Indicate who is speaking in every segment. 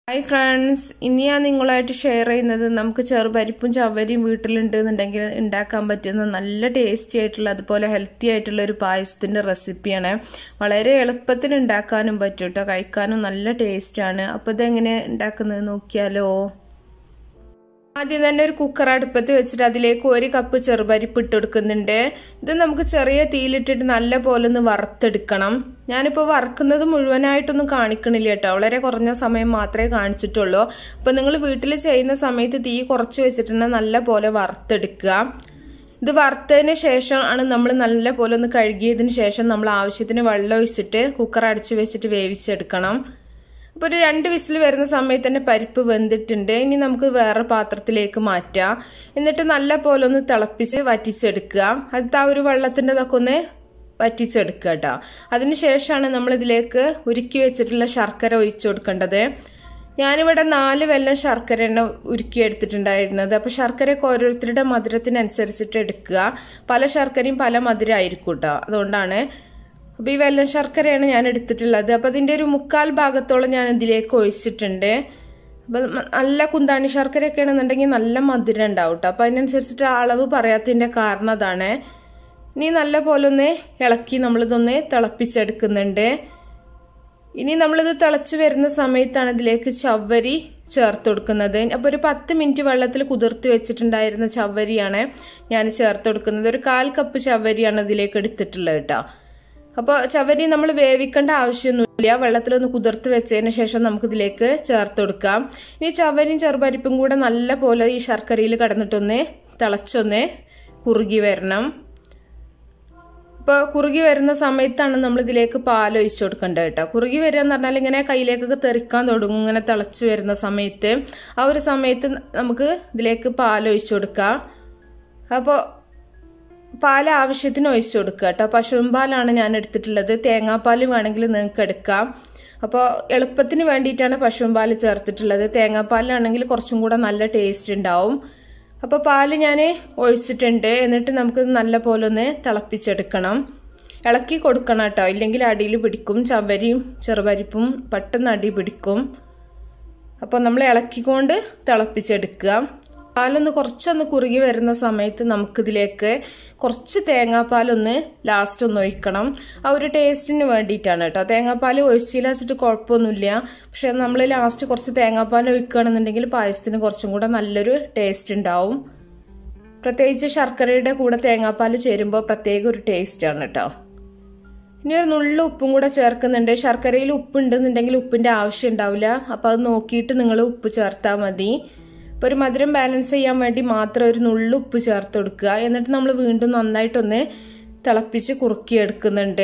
Speaker 1: hi friends ഇനി ഞാൻ നിങ്ങളായിട്ട് ഷെയർ ചെയ്യുന്നത് നമുക്ക് ചെറുപരിപ്പും ചവരിയും വീട്ടിലുണ്ട് എന്നുണ്ടെങ്കിൽ ഉണ്ടാക്കാൻ പറ്റുന്ന നല്ല ടേസ്റ്റി ആയിട്ടുള്ള അതുപോലെ ഹെൽത്തി ആയിട്ടുള്ള ഒരു പായസത്തിൻ്റെ റെസിപ്പിയാണ് വളരെ എളുപ്പത്തിൽ ഉണ്ടാക്കാനും പറ്റും കേട്ടോ കഴിക്കാനും നല്ല ടേസ്റ്റാണ് അപ്പോൾ ഇതെങ്ങനെ ഉണ്ടാക്കുന്നത് നോക്കിയാലോ ആദ്യം തന്നെ ഒരു കുക്കർ അടുപ്പത്ത് വെച്ചിട്ട് അതിലേക്ക് ഒരു കപ്പ് ചെറുപരിപ്പ് ഇട്ട് കൊടുക്കുന്നുണ്ട് ഇത് നമുക്ക് ചെറിയ തീയിലിട്ടിട്ട് നല്ല പോലെ ഒന്ന് വറുത്തെടുക്കണം ഞാനിപ്പോൾ വറുക്കുന്നത് മുഴുവനായിട്ടൊന്നും കാണിക്കണില്ല കേട്ടോ വളരെ കുറഞ്ഞ സമയം മാത്രമേ കാണിച്ചിട്ടുള്ളൂ അപ്പോൾ നിങ്ങൾ വീട്ടിൽ ചെയ്യുന്ന സമയത്ത് തീ കുറച്ച് വെച്ചിട്ടുണ്ടെങ്കിൽ നല്ല പോലെ വറുത്തെടുക്കുക ഇത് വറുത്തതിന് ശേഷം ആണ് നമ്മൾ നല്ല പോലെ ഒന്ന് കഴുകിയതിന് ശേഷം നമ്മൾ ആവശ്യത്തിന് വെള്ളം ഒഴിച്ചിട്ട് കുക്കർ അടച്ചു വെച്ചിട്ട് വേവിച്ചെടുക്കണം അപ്പോൾ ഒരു രണ്ട് വിസിൽ വരുന്ന സമയത്ത് തന്നെ പരിപ്പ് വെന്തിട്ടുണ്ട് ഇനി നമുക്ക് വേറെ പാത്രത്തിലേക്ക് മാറ്റാം എന്നിട്ട് നല്ല പോലെ ഒന്ന് തിളപ്പിച്ച് വറ്റിച്ചെടുക്കുക അത് ആ ഒരു വെള്ളത്തിൻ്റെ ഇതൊക്കെ ഒന്ന് വറ്റിച്ചെടുക്കുക കേട്ടോ അതിന് ശേഷമാണ് നമ്മൾ ഇതിലേക്ക് ഉരുക്കി വെച്ചിട്ടുള്ള ശർക്കര ഒഴിച്ചു കൊടുക്കേണ്ടത് ഞാനിവിടെ നാല് വെല്ലം ശർക്കരയാണ് ഉരുക്കി എടുത്തിട്ടുണ്ടായിരുന്നത് അപ്പോൾ ശർക്കരയൊക്കെ ഓരോരുത്തരുടെ മധുരത്തിനനുസരിച്ചിട്ട് എടുക്കുക പല ശർക്കരയും പല മധുരമായിരിക്കും കേട്ടോ അതുകൊണ്ടാണ് അപ്പോൾ ഈ വെല്ലം ശർക്കരയാണ് ഞാൻ എടുത്തിട്ടുള്ളത് അപ്പോൾ അതിൻ്റെ ഒരു മുക്കാൽ ഭാഗത്തോളം ഞാൻ ഇതിലേക്ക് ഒഴിച്ചിട്ടുണ്ട് അപ്പോൾ നല്ല കുന്താണി ശർക്കരയൊക്കെ ആണെന്നുണ്ടെങ്കിൽ നല്ല മധുരം ഉണ്ടാവും കേട്ടോ അപ്പോൾ അതിനനുസരിച്ചിട്ട് അളവ് പറയാത്തതിൻ്റെ കാരണം അതാണ് ഇനി നല്ല പോലെ ഒന്ന് ഇളക്കി നമ്മളിതൊന്ന് തിളപ്പിച്ചെടുക്കുന്നുണ്ട് ഇനി നമ്മളിത് തിളച്ച് വരുന്ന സമയത്താണ് ഇതിലേക്ക് ചവ്വരി ചേർത്ത് കൊടുക്കുന്നത് അപ്പോൾ ഒരു പത്ത് മിനിറ്റ് വെള്ളത്തിൽ കുതിർത്ത് വെച്ചിട്ടുണ്ടായിരുന്ന ചവ്വരിയാണ് ഞാൻ ചേർത്ത് കൊടുക്കുന്നത് ഒരു കാൽ കപ്പ് ചവ്വരിയാണ് ഇതിലേക്ക് എടുത്തിട്ടുള്ളത് കേട്ടോ അപ്പോൾ ചവരി നമ്മൾ വേവിക്കേണ്ട ആവശ്യമൊന്നുമില്ല വെള്ളത്തിലൊന്ന് കുതിർത്ത് വെച്ചതിന് ശേഷം നമുക്കിതിലേക്ക് ചേർത്ത് കൊടുക്കാം ഇനി ചവരിയും ചെറുപരിപ്പും കൂടെ നല്ല പോലെ ഈ ശർക്കരയിൽ കിടന്നിട്ടൊന്ന് തിളച്ചൊന്ന് കുറുകി വരണം ഇപ്പോൾ കുറുകി വരുന്ന സമയത്താണ് നമ്മൾ ഇതിലേക്ക് പാൽ ഒഴിച്ചു കൊടുക്കേണ്ടത് കേട്ടോ കുറുകി വരിക എന്ന് പറഞ്ഞാൽ ഇങ്ങനെ കയ്യിലേക്കൊക്കെ തെറിക്കാൻ തുടങ്ങും ഇങ്ങനെ തിളച്ച് വരുന്ന സമയത്ത് ആ ഒരു സമയത്ത് നമുക്ക് ഇതിലേക്ക് പാൽ ഒഴിച്ചു കൊടുക്കാം അപ്പോൾ പാൽ ആവശ്യത്തിന് ഒഴിച്ചു കൊടുക്കുക കേട്ടോ പശുവും പാലാണ് ഞാൻ എടുത്തിട്ടുള്ളത് തേങ്ങാപ്പാൽ വേണമെങ്കിൽ നിങ്ങൾക്ക് എടുക്കാം അപ്പോൾ എളുപ്പത്തിന് വേണ്ടിയിട്ടാണ് പശുവും പാൽ ചേർത്തിട്ടുള്ളത് തേങ്ങാപ്പാലാണെങ്കിൽ കുറച്ചും കൂടെ നല്ല ടേസ്റ്റ് ഉണ്ടാവും അപ്പോൾ പാൽ ഞാൻ ഒഴിച്ചിട്ടുണ്ട് എന്നിട്ട് നമുക്ക് നല്ല പോലെ ഒന്ന് തിളപ്പിച്ചെടുക്കണം ഇളക്കി കൊടുക്കണം കേട്ടോ ഇല്ലെങ്കിൽ അടിയിൽ പിടിക്കും ചവരിയും ചെറുപരിപ്പും പെട്ടെന്ന് അടി പിടിക്കും അപ്പോൾ നമ്മൾ ഇളക്കിക്കൊണ്ട് തിളപ്പിച്ചെടുക്കുക പാലൊന്ന് കുറച്ചൊന്ന് കുറുകി വരുന്ന സമയത്ത് നമുക്കിതിലേക്ക് കുറച്ച് തേങ്ങാപ്പാലൊന്ന് ലാസ്റ്റ് ഒന്ന് ഒഴിക്കണം ആ ഒരു ടേസ്റ്റിന് വേണ്ടിയിട്ടാണ് കേട്ടോ തേങ്ങാപ്പാൽ ഒഴിച്ചില്ല വെച്ചിട്ട് കുഴപ്പമൊന്നുമില്ല പക്ഷെ നമ്മൾ ലാസ്റ്റ് കുറച്ച് തേങ്ങാപ്പാൽ ഒഴിക്കുകയാണെന്നുണ്ടെങ്കിൽ പായസത്തിന് കുറച്ചും കൂടെ നല്ലൊരു ടേസ്റ്റ് ഉണ്ടാവും പ്രത്യേകിച്ച് ശർക്കരയുടെ കൂടെ തേങ്ങാപ്പാൽ ചേരുമ്പോൾ പ്രത്യേക ഒരു ടേസ്റ്റാണ് കേട്ടോ ഇനി ഒരു നുള്ളു ഉപ്പും കൂടെ ചേർക്കുന്നുണ്ട് ശർക്കരയിൽ ഉപ്പ് ഉണ്ടെന്നുണ്ടെങ്കിൽ ഉപ്പിൻ്റെ ആവശ്യം ഉണ്ടാവില്ല അപ്പോൾ അത് നോക്കിയിട്ട് നിങ്ങൾ ഉപ്പ് ചേർത്താൽ മതി ഇപ്പോൾ ഒരു മധുരം ബാലൻസ് ചെയ്യാൻ വേണ്ടി മാത്രം ഒരു നുള്ളു ഉപ്പ് ചേർത്ത് കൊടുക്കുക എന്നിട്ട് നമ്മൾ വീണ്ടും നന്നായിട്ടൊന്ന് തിളപ്പിച്ച് കുറുക്കിയെടുക്കുന്നുണ്ട്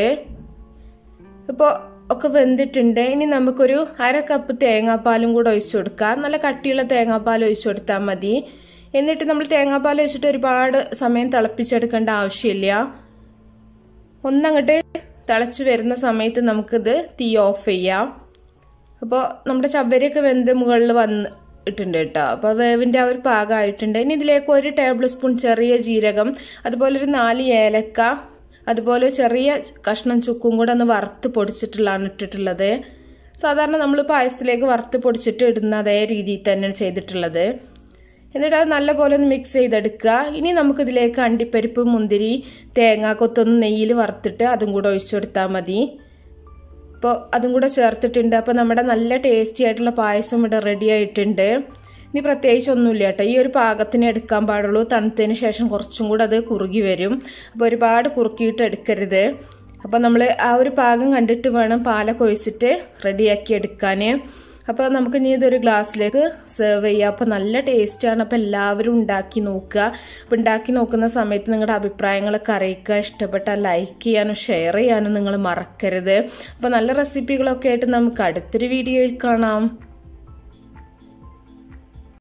Speaker 1: ഇപ്പോൾ ഒക്കെ വെന്തിട്ടുണ്ട് ഇനി നമുക്കൊരു അര കപ്പ് തേങ്ങാപ്പാലും കൂടെ ഒഴിച്ചു കൊടുക്കാം നല്ല കട്ടിയുള്ള തേങ്ങാപ്പാൽ ഒഴിച്ചു കൊടുത്താൽ മതി എന്നിട്ട് നമ്മൾ തേങ്ങാപ്പാൽ ഒഴിച്ചിട്ട് ഒരുപാട് സമയം തിളപ്പിച്ചെടുക്കേണ്ട ആവശ്യമില്ല ഒന്നങ്ങോട്ട് തിളച്ച് വരുന്ന സമയത്ത് നമുക്കിത് തീ ഓഫ് ചെയ്യാം അപ്പോൾ നമ്മുടെ ചവ്വരിയൊക്കെ വെന്ത് മുകളിൽ വന്ന് ഇട്ടുണ്ട് കേട്ടോ അപ്പോൾ വേവിൻ്റെ ആ ഒരു പാകമായിട്ടുണ്ട് ഇനി ഇതിലേക്ക് ഒരു ടേബിൾ സ്പൂൺ ചെറിയ ജീരകം അതുപോലെ ഒരു നാല് ഏലക്ക അതുപോലെ ചെറിയ കഷ്ണം ചുക്കും കൂടെ ഒന്ന് വറുത്ത് പൊടിച്ചിട്ടുള്ളതാണ് ഇട്ടിട്ടുള്ളത് സാധാരണ നമ്മൾ പായസത്തിലേക്ക് വറുത്ത് പൊടിച്ചിട്ട് ഇടുന്ന അതേ രീതിയിൽ തന്നെയാണ് ചെയ്തിട്ടുള്ളത് എന്നിട്ട് അത് നല്ലപോലെ ഒന്ന് മിക്സ് ചെയ്തെടുക്കുക ഇനി നമുക്കിതിലേക്ക് അണ്ടിപ്പരിപ്പ് മുന്തിരി തേങ്ങ കൊത്തൊന്ന് നെയ്യിൽ വറുത്തിട്ട് അതും കൂടെ ഒഴിച്ചു കൊടുത്താൽ മതി അപ്പോൾ അതും കൂടെ ചേർത്തിട്ടുണ്ട് അപ്പോൾ നമ്മുടെ നല്ല ടേസ്റ്റി ആയിട്ടുള്ള പായസം ഇവിടെ റെഡി ആയിട്ടുണ്ട് ഇനി പ്രത്യേകിച്ച് ഒന്നുമില്ല കേട്ടോ ഈ ഒരു പാകത്തിന് എടുക്കാൻ പാടുള്ളൂ തണുത്തതിന് ശേഷം കുറച്ചും കൂടെ അത് കുറുകി വരും അപ്പോൾ ഒരുപാട് കുറുക്കിയിട്ട് എടുക്കരുത് അപ്പോൾ നമ്മൾ ആ ഒരു പാകം കണ്ടിട്ട് വേണം പാലൊക്കെ ഒഴിച്ചിട്ട് റെഡിയാക്കി എടുക്കാൻ അപ്പോൾ നമുക്ക് ഇനി ഇതൊരു ഗ്ലാസ്സിലേക്ക് സെർവ് ചെയ്യുക അപ്പോൾ നല്ല ടേസ്റ്റാണ് അപ്പോൾ എല്ലാവരും ഉണ്ടാക്കി നോക്കുക അപ്പോൾ ഉണ്ടാക്കി നോക്കുന്ന സമയത്ത് നിങ്ങളുടെ അഭിപ്രായങ്ങളൊക്കെ അറിയിക്കുക ഇഷ്ടപ്പെട്ടാൽ ലൈക്ക് ചെയ്യാനും ഷെയർ ചെയ്യാനും നിങ്ങൾ മറക്കരുത് അപ്പോൾ നല്ല റെസിപ്പികളൊക്കെ ആയിട്ട് നമുക്ക് അടുത്തൊരു വീഡിയോയിൽ കാണാം